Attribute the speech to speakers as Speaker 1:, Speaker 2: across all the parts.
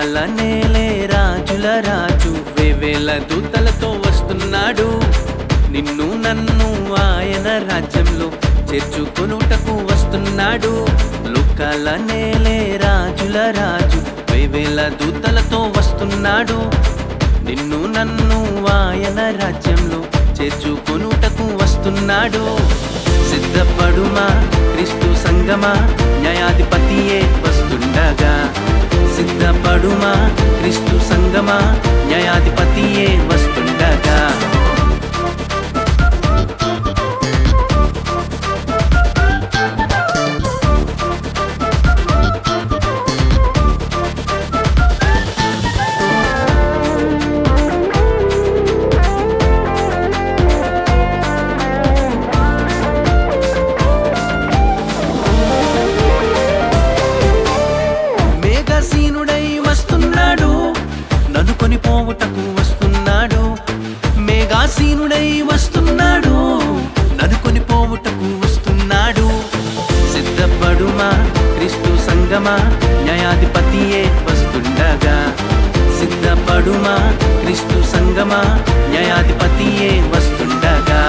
Speaker 1: లోకాల నేలే రాజుల రాజు వేవేల దూతలతో వస్తున్నాడు నిన్ను నన్ను ఆయన రాజ్యంలో చేర్చుకొనుటకు వస్తున్నాడు లోకాల నేలే రాజుల రాజు వేవేల దూతలతో వస్తున్నాడు నిన్ను నన్ను ఆయన రాజ్యంలో చేర్చుకొనుటకు వస్తున్నాడు సిద్ధపడుమా క్రీస్తు సంగమా న్యాయాధిపతియే వస్తుండగా సిద్ధపడుమా క్రీస్తు సంగమా న్యాయాధిపతియే వస్తుండగా మేఘసీనుడై వస్తున్నాడు నన్ను కొనిపోవుటకు వస్తున్నాడు మేఘాసీనుడై వస్తున్నాడు నన్ను కొనిపోవుటకు వస్తున్నాడు సిద్ధపడుమా క్రీస్తు సంగమా న్యాయాధిపతియే వస్తుండగా సిద్ధపడుమా క్రీస్తు సంగమా న్యాయాధిపతియే వస్తుండగా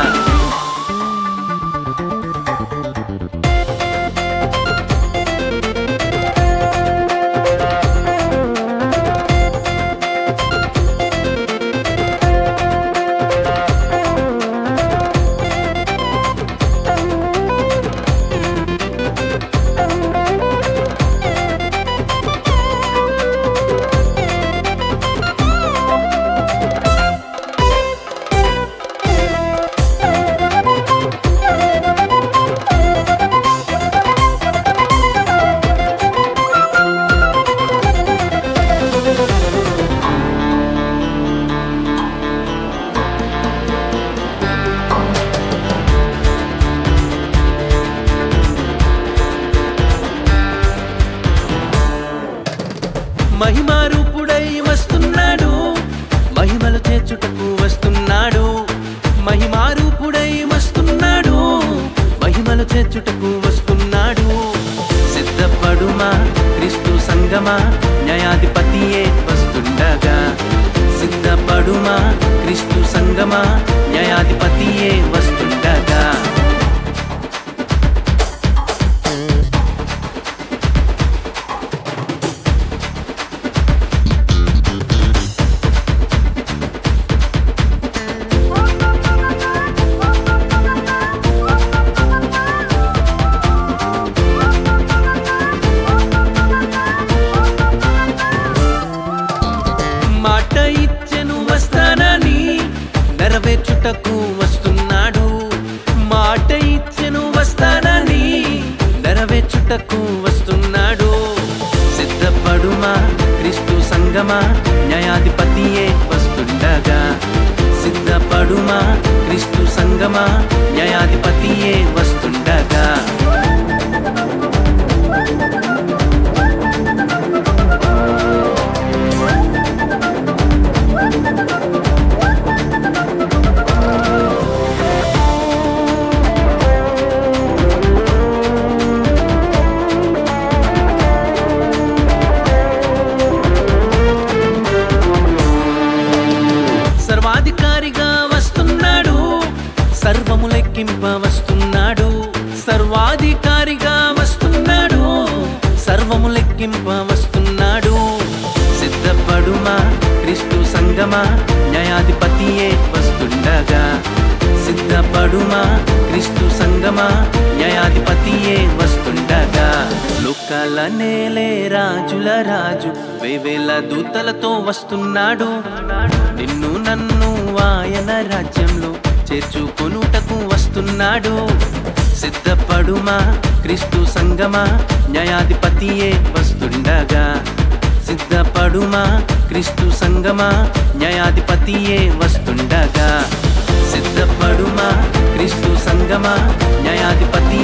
Speaker 1: మహిమారూపుడై వస్తున్నాడు మహిమలు చేర్చుటకు వస్తున్నాడు మహిమారూపుడై వస్తున్నాడు మహిమలు చేర్చుటకు వస్తున్నాడు సిద్ధపడుమా క్రీస్తు సంగమా న్యాయాధిపతియే వస్తుండగా సిద్ధపడుమా క్రీస్తు సంగమా న్యాయాధిపతియే వస్తుండగా మాట ఇచ్చెను వస్తానని నెరవేర్చుటకు వస్తున్నాడు మాట ఇచ్చెను వస్తానని నెరవేర్చుటకు వస్తున్నాడు సిద్ధపడుమా క్రీస్తు సంగమా న్యాయాధిపతియే వస్తుండగా సిద్ధపడుమా క్రీస్తు సంగమా న్యాయాధిపతియే వస్తుండగా సర్వాధికారిగా వస్తున్నాడు సర్వము లెక్కింప వస్తున్నాడు సర్వాధికారిగా వస్తున్నాడు సర్వము లెక్కింప వస్తున్నాడు సిద్ధపడుమా క్రీస్తు సంగమా న్యాయాధిపతియే వస్తుండగా సిద్ధపడుమా క్రీస్తు సంగమా న్యాయాధిపతియే వస్తుండగా లోకాల నేలే రాజుల రాజు వేవేల దూతలతో వస్తున్నాడు నిన్ను నన్ను ఆయన రాజ్యంలో చేర్చుకొనుటకు వస్తున్నాడు సిద్ధపడుమా క్రీస్తు సంగమా న్యాయాధిపతియే వస్తుండగా సిద్ధపడుమా క్రీస్తు సంగమా న్యాయాధిపతియే వస్తుండగా సిద్ధపడుమా క్రీస్తు సంగమా న్యాయాధిపతి